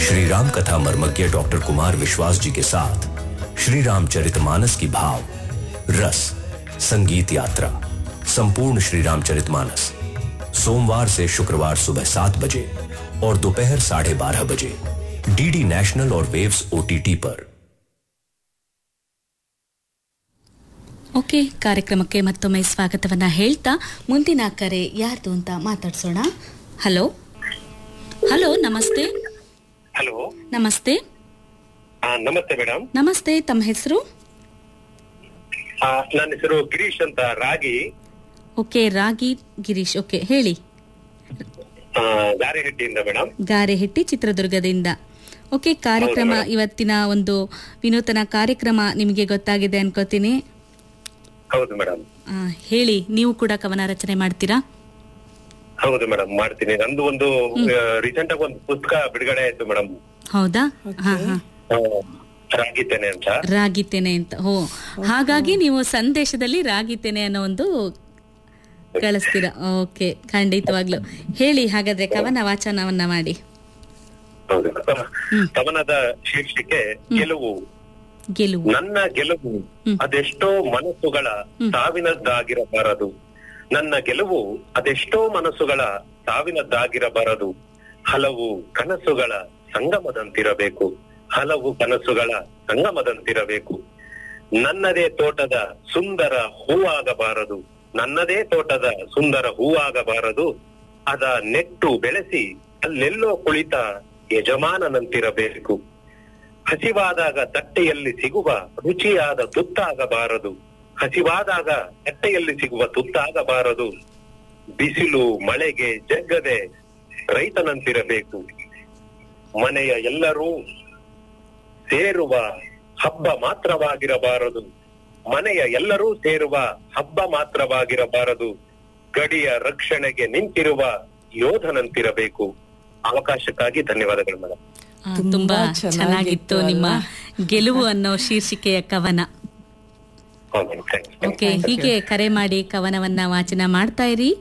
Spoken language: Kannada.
श्री राम कथा मर्मज्ञ डॉक्टर कुमार विश्वास जी के साथ श्री रामचरितमानस की भाव रस संगीत यात्रा संपूर्ण श्री रामचरितमानस सोमवार से शुक्रवार सुबह सात बजे और दोपहर साढ़े बारह बजे डीडी नेशनल और वेव्स ओटीटी पर ಓಕೆ ಕಾರ್ಯಕ್ರಮಕ್ಕೆ ಮತ್ತೊಮ್ಮೆ ಸ್ವಾಗತವನ್ನ ಹೇಳ್ತಾ ಮುಂದಿನ ಕರೆ ಯಾರ್ದು ಅಂತ ಮಾತಾಡ್ಸೋಣ ಹಲೋ ಹಲೋ ನಮಸ್ತೆ ಹಲೋ ನಮಸ್ತೆ ಆ, ನಮಸ್ತೆ ಮೇಡಮ್ ನಮಸ್ತೆ ತಮ್ಮ ಹೆಸರು ಆ, ನನ್ನ ಹೆಸರು ಗಿರೀಶ್ ಅಂತ ರಾಗಿ ಓಕೆ ರಾಗಿ ಗಿರೀಶ್ ಓಕೆ ಹೇಳಿ ಆ, ಗಾರೆಹಟ್ಟಿಯಿಂದ ಮೇಡಮ್ ಗಾರೆಹಟ್ಟಿ ಚಿತ್ರದುರ್ಗದಿಂದ ಓಕೆ ಕಾರ್ಯಕ್ರಮ ಹೌದು, madam. ಇವತ್ತಿನ ಒಂದು ವಿನೂತನ ಕಾರ್ಯಕ್ರಮ ನಿಮಗೆ ಗೊತ್ತಾಗಿದೆ ಅನ್ಕೋತೀನಿ ಹೌದು ಮೇಡಮ್ ಆ, ಹೇಳಿ ನೀವು ಕೂಡ ಕವನ ರಚನೆ ಮಾಡ್ತೀರಾ ಹೌದು ಮೇಡಮ್ ಮಾಡ್ತೀನಿ ನಂದು ಒಂದು ರೀಸೆಂಟ್ ಆಗಿ ಒಂದು ಪುಸ್ತಕ ಬಿಡುಗಡೆ ಆಯ್ತು ಮೇಡಮ್ ಹೌದಾ ಹಾ ಹಾ ರಾಗಿದ್ದೇನೆ ಅಂತ ರಾಗಿತೇನೆ ಅಂತ ಹೋ ಹಾಗಾಗಿ ನೀವು ಸಂದೇಶದಲ್ಲಿ ರಾಗಿತೇನೆ ಅನ್ನೋ ಒಂದು ಕಳಿಸ್ತೀರಾ ಓಕೆ ಖಂಡಿತವಾಗ್ಲು ಹೇಳಿ ಹಾಗಾದ್ರೆ ಕವನ ವಾಚನವನ್ನ ಮಾಡಿ ಹೌದು ಹ್ಮ್. ಕವನದ ಶೀರ್ಷಿಕೆ ಗೆಲುವು ಗೆಲುವು ನನ್ನ ಗೆಲುವು ಹ್ಮ್. ಅದೆಷ್ಟೋ ಮನಸ್ಸುಗಳ ಸಾವಿನದ್ದಾಗಿರಬಾರದು ನನ್ನ ಗೆಲುವು ಅದೆಷ್ಟೋ ಮನಸ್ಸುಗಳ ಸಾವಿನದ್ದಾಗಿರಬಾರದು ಹಲವು ಕನಸುಗಳ ಸಂಗಮದಂತಿರಬೇಕು ಹಲವು ಕನಸುಗಳ ಸಂಗಮದಂತಿರಬೇಕು ನನ್ನದೇ ತೋಟದ ಸುಂದರ ಹೂವಾಗಬಾರದು ನನ್ನದೇ ತೋಟದ ಸುಂದರ ಹೂವಾಗಬಾರದು ಅದ ನೆಟ್ಟು ಬೆಳೆಸಿ ಅಲ್ಲೆಲ್ಲೋ ಕುಳಿತ ಯಜಮಾನನಂತಿರಬೇಕು ಹಸಿವಾದಾಗ ತಟ್ಟೆಯಲ್ಲಿ ಸಿಗುವ ರುಚಿಯಾದ ತುತ್ತಾಗಬಾರದು ಹಸಿವಾದಾಗ ತಟ್ಟೆಯಲ್ಲಿ ಸಿಗುವ ತುತ್ತಾಗಬಾರದು ಬಿಸಿಲು ಮಳೆಗೆ ಜಗ್ಗದೆ ರೈತನಂತಿರಬೇಕು ಮನೆಯ ಎಲ್ಲರೂ ಸೇರುವ ಹಬ್ಬ ಮಾತ್ರವಾಗಿರಬಾರದು ಮನೆಯ ಎಲ್ಲರೂ ಸೇರುವ ಹಬ್ಬ ಮಾತ್ರವಾಗಿರಬಾರದು ಗಡಿಯ ರಕ್ಷಣೆಗೆ ನಿಂತಿರುವ ಯೋಧನಂತಿರಬೇಕು ಅವಕಾಶಕ್ಕಾಗಿ ಧನ್ಯವಾದಗಳು ಮೇಡಮ್ ಆ, ತುಂಬಾ ತುಂಬಾ ಚೆನ್ನಾಗಿತ್ತು ಚೆನ್ನಾಗಿತ್ತು ನಿಮ್ಮ ಅಲ್ವಾ? ಗೆಲುವು ಅನ್ನೋ ಶೀರ್ಷಿಕೆಯ ಕವನ ಹೌದು ಮೇಡಮ್ ಥ್ಯಾಂಕ್ಸ್ ಓಕೆ ಹೀಗೆ ಕರೆ ಮಾಡಿ ಕವನವನ್ನ ವಾಚನ ಮಾಡ್ತಾ ಇರಿ